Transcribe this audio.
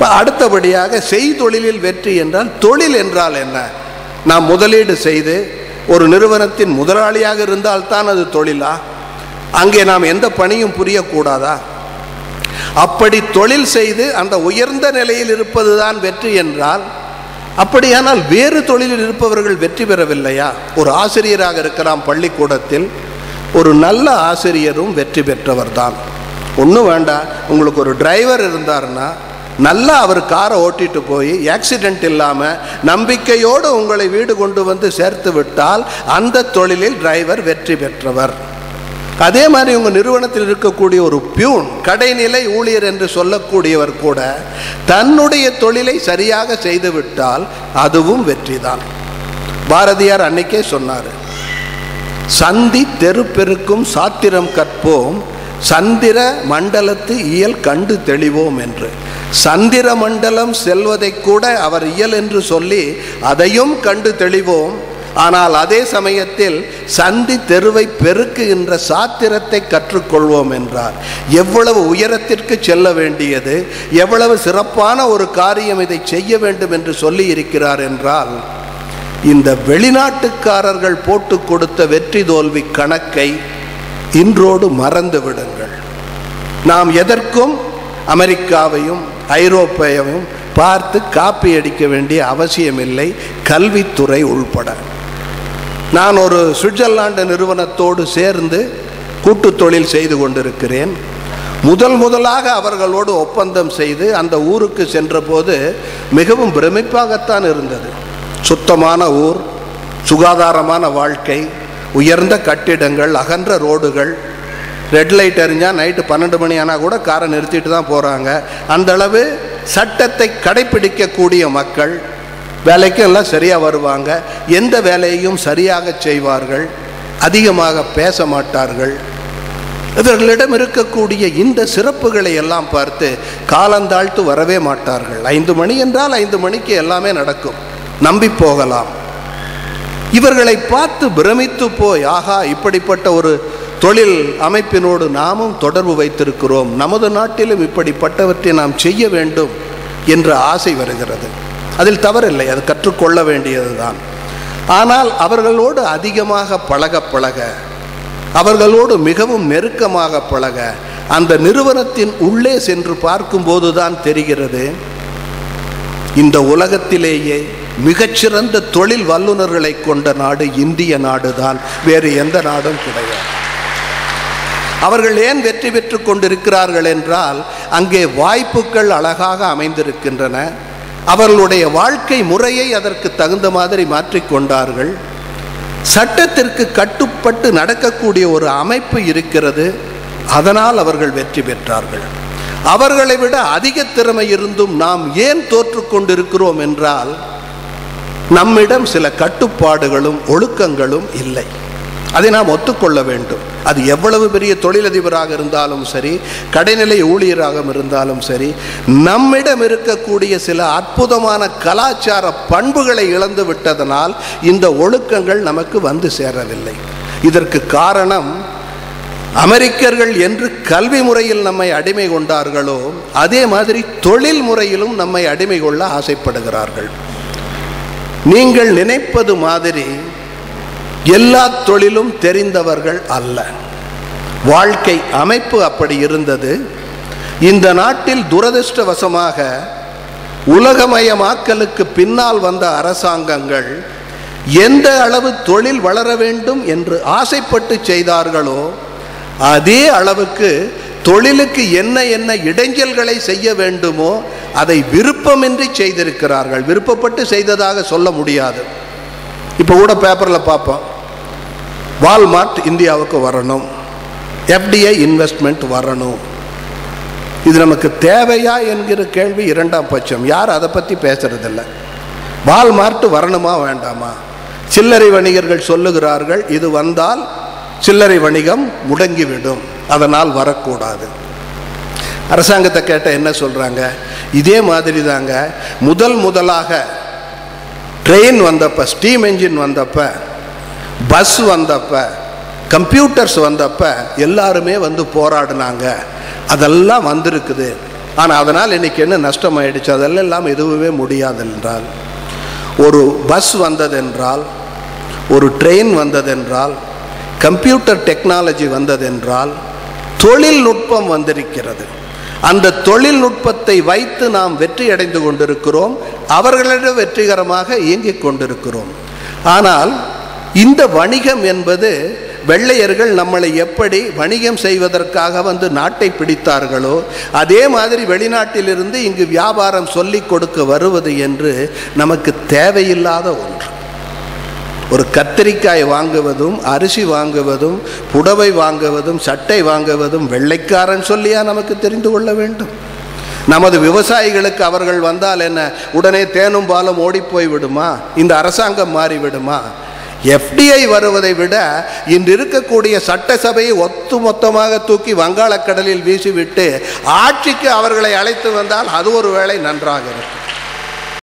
இப்போ அடுத்தபடியாக செய்தொழிலில் வெற்றி என்றால் தொழில் என்றால் என்ன நாம் முதலீடு செய்து ஒரு நிறுவனத்தின் முதலாளியாக இருந்தால்தான் அது தொழிலா அங்கே நாம் எந்த பணியும் புரியக்கூடாதா அப்படி தொழில் செய்து அந்த உயர்ந்த நிலையில் இருப்பதுதான் வெற்றி என்றால் அப்படியானால் வேறு தொழிலில் இருப்பவர்கள் வெற்றி பெறவில்லையா ஒரு ஆசிரியராக இருக்கலாம் பள்ளிக்கூடத்தில் ஒரு நல்ல ஆசிரியரும் வெற்றி பெற்றவர் தான் ஒன்றும் வேண்டாம் உங்களுக்கு ஒரு டிரைவர் இருந்தாருன்னா நல்லா அவர் காரை ஓட்டிட்டு போய் ஆக்சிடென்ட் இல்லாமல் நம்பிக்கையோடு உங்களை வீடு கொண்டு வந்து சேர்த்து விட்டால் அந்த தொழிலில் டிரைவர் வெற்றி பெற்றவர் அதே மாதிரி உங்கள் நிறுவனத்தில் இருக்கக்கூடிய ஒரு பியூன் கடைநிலை ஊழியர் என்று சொல்லக்கூடியவர் கூட தன்னுடைய தொழிலை சரியாக செய்துவிட்டால் அதுவும் வெற்றிதான் பாரதியார் அன்னைக்கே சொன்னார் சந்தி தெருப்பெருக்கும் சாத்திரம் கற்போம் சந்திர மண்டலத்து இயல் கண்டு தெளிவோம் என்று சந்திர மண்டலம் செல்வதை கூட அவர் இயல் என்று சொல்லி அதையும் கண்டு தெளிவோம் ஆனால் அதே சமயத்தில் சந்தி தெருவை பெருக்குகின்ற சாத்திரத்தை கற்றுக்கொள்வோம் என்றார் எவ்வளவு உயரத்திற்கு செல்ல வேண்டியது எவ்வளவு சிறப்பான ஒரு காரியம் இதை செய்ய வேண்டும் என்று சொல்லி இருக்கிறார் என்றால் இந்த வெளிநாட்டுக்காரர்கள் போட்டு கொடுத்த வெற்றி தோல்வி கணக்கை இன்றோடு மறந்து விடுங்கள் நாம் எதற்கும் அமெரிக்காவையும் ஐரோப்பாவையும் பார்த்து காப்பி அடிக்க வேண்டிய அவசியமில்லை கல்வித்துறை உள்பட நான் ஒரு சுவிட்சர்லாந்து நிறுவனத்தோடு சேர்ந்து கூட்டு தொழில் செய்து கொண்டிருக்கிறேன் முதல் முதலாக அவர்களோடு ஒப்பந்தம் செய்து அந்த ஊருக்கு சென்றபோது மிகவும் பிரமிப்பாகத்தான் இருந்தது சுத்தமான ஊர் சுகாதாரமான வாழ்க்கை உயர்ந்த கட்டிடங்கள் அகன்ற ரோடுகள் ரெட் லைட் எரிஞ்சால் நைட்டு பன்னெண்டு மணி ஆனால் கூட காரை நிறுத்திட்டு தான் போகிறாங்க அந்த அளவு சட்டத்தை கடைப்பிடிக்கக்கூடிய மக்கள் வேலைக்கும் எல்லாம் சரியாக வருவாங்க எந்த வேலையையும் சரியாக செய்வார்கள் அதிகமாக பேச மாட்டார்கள் இவர்களிடம் இருக்கக்கூடிய இந்த சிறப்புகளை எல்லாம் பார்த்து காலந்தாழ்த்து வரவே மாட்டார்கள் ஐந்து மணி என்றால் ஐந்து மணிக்கு எல்லாமே நடக்கும் நம்பி போகலாம் இவர்களை பார்த்து பிரமித்து போய் ஆகா இப்படிப்பட்ட ஒரு தொழில் அமைப்பினோடு நாமும் தொடர்பு வைத்திருக்கிறோம் நமது நாட்டிலும் இப்படிப்பட்டவற்றை நாம் செய்ய வேண்டும் என்ற ஆசை வருகிறது அதில் தவறில்லை அது கற்றுக்கொள்ள வேண்டியதுதான் ஆனால் அவர்களோடு அதிகமாக பழக பழக அவர்களோடு மிகவும் நெருக்கமாக பழக அந்த நிறுவனத்தின் உள்ளே சென்று பார்க்கும்போது தான் தெரிகிறது இந்த உலகத்திலேயே மிகச்சிறந்த தொழில் வல்லுநர்களை கொண்ட நாடு இந்திய நாடுதான் வேறு எந்த நாடும் கிடையாது அவர்கள் ஏன் வெற்றி பெற்று கொண்டிருக்கிறார்கள் என்றால் அங்கே வாய்ப்புகள் அழகாக அமைந்திருக்கின்றன அவர்களுடைய வாழ்க்கை முறையை அதற்கு தகுந்த மாதிரி மாற்றிக்கொண்டார்கள் சட்டத்திற்கு கட்டுப்பட்டு நடக்கக்கூடிய ஒரு அமைப்பு இருக்கிறது அதனால் அவர்கள் வெற்றி பெற்றார்கள் அவர்களை விட அதிக திறமை இருந்தும் நாம் ஏன் தோற்று கொண்டிருக்கிறோம் என்றால் நம்மிடம் சில கட்டுப்பாடுகளும் ஒழுக்கங்களும் இல்லை அதை நாம் ஒத்துக்கொள்ள வேண்டும் அது எவ்வளவு பெரிய தொழிலதிபராக இருந்தாலும் சரி கடைநிலை ஊழியராக இருந்தாலும் சரி நம்மிடம் இருக்கக்கூடிய சில அற்புதமான கலாச்சார பண்புகளை இழந்து விட்டதனால் இந்த ஒழுக்கங்கள் நமக்கு வந்து சேரவில்லை இதற்கு காரணம் அமெரிக்கர்கள் என்று கல்வி முறையில் நம்மை அடிமை கொண்டார்களோ அதே மாதிரி தொழில் முறையிலும் நம்மை அடிமை கொள்ள ஆசைப்படுகிறார்கள் நீங்கள் நினைப்பது மாதிரி எல்லா தொழிலும் தெரிந்தவர்கள் அல்ல வாழ்க்கை அமைப்பு அப்படி இருந்தது இந்த நாட்டில் துரதிருஷ்டவசமாக உலகமயமாக்கலுக்கு பின்னால் வந்த அரசாங்கங்கள் எந்த அளவு தொழில் வளர வேண்டும் என்று ஆசைப்பட்டு செய்தார்களோ அதே அளவுக்கு தொழிலுக்கு என்ன என்ன இடைஞ்சல்களை செய்ய வேண்டுமோ அதை விருப்பமின்றி செய்திருக்கிறார்கள் விருப்பப்பட்டு செய்ததாக சொல்ல முடியாது இப்போ கூட பேப்பரில் பார்ப்போம் வால்மார்ட் இந்தியாவுக்கு வரணும் எஃப்டிஐ இன்வெஸ்ட்மெண்ட் வரணும் இது நமக்கு தேவையா என்கிற கேள்வி இரண்டாம் பட்சம் யார் அதை பற்றி பேசுறதில்ல வால்மார்ட் வரணுமா வேண்டாமா சில்லறை வணிகர்கள் சொல்லுகிறார்கள் இது வந்தால் சில்லறை வணிகம் முடங்கிவிடும் அதனால் வரக்கூடாது அரசாங்கத்தை கேட்ட என்ன சொல்கிறாங்க இதே மாதிரி தாங்க முதல் முதலாக ட்ரெயின் வந்தப்ப ஸ்டீம் என்ஜின் வந்தப்ப பஸ் வந்தப்ப கம்ப்யூட்டர்ஸ் வந்தப்ப எல்லாருமே வந்து போராடினாங்க அதெல்லாம் வந்திருக்குது ஆனால் அதனால் இன்னைக்கு என்ன நஷ்டமாயிடுச்சு அதெல்லாம் எதுவுமே முடியாது என்றால் ஒரு பஸ் வந்ததென்றால் ஒரு ட்ரெயின் வந்ததென்றால் கம்ப்யூட்டர் டெக்னாலஜி வந்ததென்றால் தொழில்நுட்பம் வந்திருக்கிறது அந்த தொழில்நுட்பத்தை வைத்து நாம் வெற்றி அடைந்து கொண்டிருக்கிறோம் அவர்களிடம் வெற்றிகரமாக இயங்கிக் கொண்டிருக்கிறோம் ஆனால் இந்த வணிகம் என்பது வெள்ளையர்கள் நம்மளை எப்படி வணிகம் செய்வதற்காக வந்து நாட்டை பிடித்தார்களோ அதே மாதிரி வெளிநாட்டிலிருந்து இங்கு வியாபாரம் சொல்லிக் கொடுக்க வருவது என்று நமக்கு தேவையில்லாத ஒன்று ஒரு கத்திரிக்காய் வாங்குவதும் அரிசி வாங்குவதும் புடவை வாங்குவதும் சட்டை வாங்குவதும் வெள்ளைக்காரன் சொல்லியா நமக்கு தெரிந்து கொள்ள வேண்டும் நமது விவசாயிகளுக்கு அவர்கள் வந்தால் என்ன உடனே தேனும் பாலும் ஓடிப்போய் விடுமா இந்த அரசாங்கம் மாறிவிடுமா எஃப்டிஐ வருவதை விட இன்று இருக்கக்கூடிய சட்டசபையை ஒத்து மொத்தமாக தூக்கி வங்காளக்கடலில் வீசிவிட்டு ஆட்சிக்கு அவர்களை அழைத்து வந்தால் அது ஒரு வேளை நன்றாக இருக்கும்